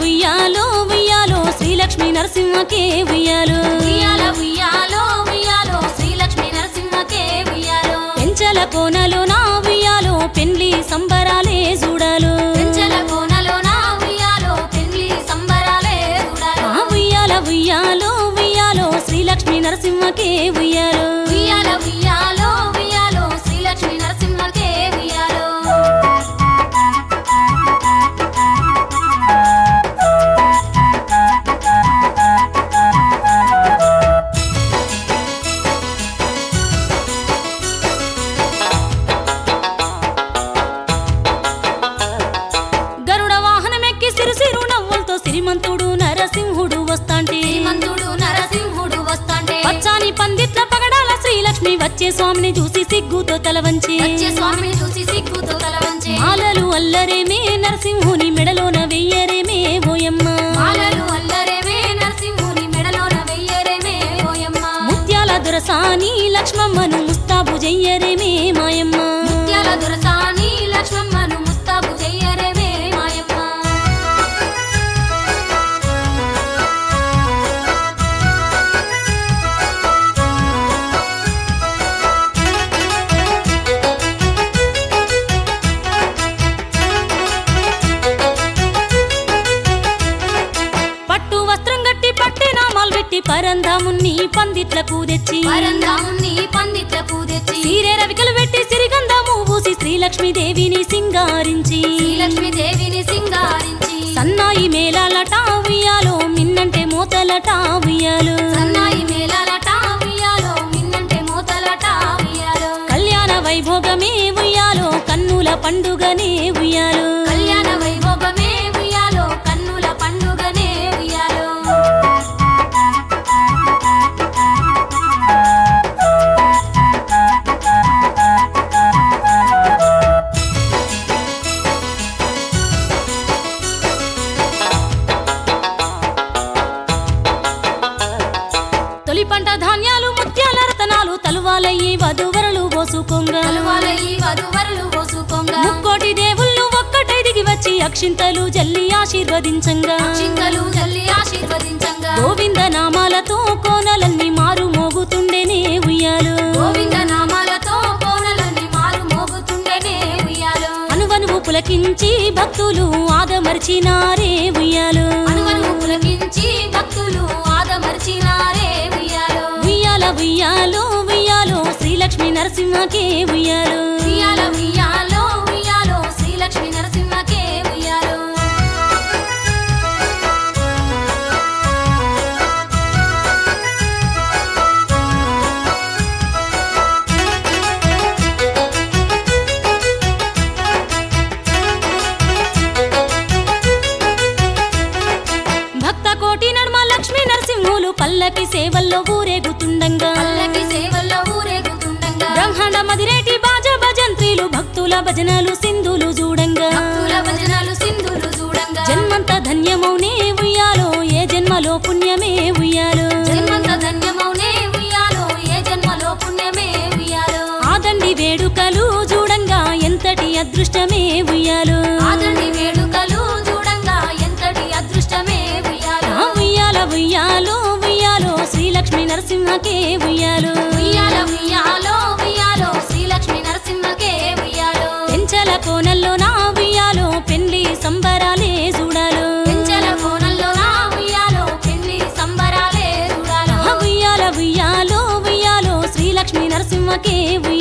ఉయ్యాలో ఉయ్యాలో శ్రీలక్ష్మి నరసింహకే ఉయ్యాలో ఉయ్యాల ఉయ్యాలో ఉయ్యాలో శ్రీలక్ష్మి నరసింహకే ఉయ్యాలో పెంచల కోనలో నా ఉయ్యాలో పెండ్లి సంబరాలే చూడాలో పెంచల కోనలో నా ఉయ్యాలో పెళ్లి సంబరాలే చూడాలో ఆ ఉయ్యాల ఉయ్యాలో ఉయ్యాలో శ్రీలక్ష్మి నరసింహకే ఉయ్యాలో ఉయ్యాల ఉయ్యాలో ఉయ్యాలో శ్రీలక్ష్మి నరసింహకే ఉయ్యాలో గరుడ వాహనమెక్కి సిరుసిరు నవ్వులతో సిరిమంతుడు నరసింహుడు వస్తాంటే శ్రీమంతుడు నరసింహుడు వస్తాంటే పచ్చాని పందిట్ల పగడాల శ్రీలక్ష్మి వచ్చే స్వామిని చూసి సిగ్గుతో తల వంచి వచ్చే స్వామిని చూసి సిగ్గుతో తల వంచే మాలలు అల్లరేమే నరసింహుని మెడలోన వెయ్యరేమే ఓయమ్మ మాలలు అల్లరేమే నరసింహుని మెడలోన వెయ్యరేమే ఓయమ్మ ముత్యాల దొరసాని లక్ష్మమ్మను ముస్తాబు జయ్యరేమే మాయమ్మ ముత్యాల దొరసాని లక్ష్మమ్మను ముస్తాబు చెయ్యరేమే మాయమ్మ పట్టు వస్త్రం గట్టి పట్టే నామాలు పెట్టి పరంధాముని పందిట్లకు తెచ్చి పరంధాముని పందిట్లకు తెచ్చి సీరే రవికలు పెట్టి సిరిగంధము పూసి శ్రీలక్ష్మి దేవిని సింగారించి శ్రీలక్ష్మి దేవిని సింగారించి సన్నాయి మేళాలట ఉయ్యాలో మిన్నంటే మోతలట ఉయ్యాలో సన్నాయి మేళాలట ఉయ్యాలో మిన్నంటే మోతలట ఉయ్యాలో కళ్యాణ వైభోగమే ఉయ్యాలో కన్నుల పండుగనే ఉయ్యాలో కళ్యాణ వైభోగమే ఉయ్యాలో కన్నుల పండుగనే ఉయ్యాలో తొలి పంట ధాన్యాలు ముత్యాల రతనాలు తలువాలయ్యి వధువరలు పోసుకోంగ కలువాల ఈ వధువరులు పోసుకోంగా ముక్కోటి దేవుళ్ళు ఒక్కటై దిగి వచ్చి అక్షింతలు జల్లి ఆశీర్వదించంగా చింతలు జల్లి ఆశీర్వదించంగా గోవింద నామాలతో కోనలన్నీ మారు మోగుతుండేనే ఉయ్యాలు గోవింద నామాలతో కోనలన్నీ మారు మోగుతుండేనే ఉయ్యాలో అనువనువు పులకించి భక్తులు ఆదమర్చినారే ఉయ్యాలు అనువను పులకించి భక్తులు ఆదమర్చినారే ఉయ్యాలో ఉయ్యాల ఉయ్యాలో ఉయ్యాలో శ్రీలక్ష్మి నరసింహకే ఉయ్యాలు ఉయ్యాల ఉయ్యాలో ఉయ్యాలో శ్రీలక్ష్మి నరసింహకే ఉయ్యాలో భక్త కోటి నడుమ లక్ష్మీ నరసింహులు పల్లకి సేవల్లో ఊరేగుతుండంగా పల్లకి సేవల్లో ఊరేగుతుండగా బ్రహ్మాండ మదిరేటి బాజ భజంత్రీలు భక్తుల భజనలు సింధులు చూడంగా భక్తుల భజనలు సింధులు చూడంగా జన్మంత ధన్యమౌనే ఉయ్యాలో ఏ జన్మలో పుణ్యమే ఉయ్యాలో జన్మంత ధన్యమౌనే ఉయ్యాలో ఏ జన్మలో పుణ్యమే ఉయ్యాలో ఆదండి వేడుకలు చూడంగా ఎంతటి అదృష్టమే ఉయ్యాలో ఆదండి వేడుకలు చూడంగా ఎంతటి అదృష్టమే ఉయ్యాలో ఆ ఉయ్యాల ఉయ్యాలో ఉయ్యాలో శ్రీలక్ష్మి నరసింహకే ఉయ్యాలో ఉయ్యాల ఉయ్యాలో ఉయ్యాలో శ్రీలక్ష్మి నరసింహకే ఉయ్యాలో పెంచల కోనల్లో నా ఉయ్యాలో పెళ్లి సంబరాలే చూడాలో పెంచల కోణంలో నా ఉయ్యాలో పెళ్లి సంబరాలే చూడాలో ఆ ఉయ్యాల ఉయ్యాలో ఉయ్యాలో శ్రీలక్ష్మి నరసింహకే ఉయ్యాలో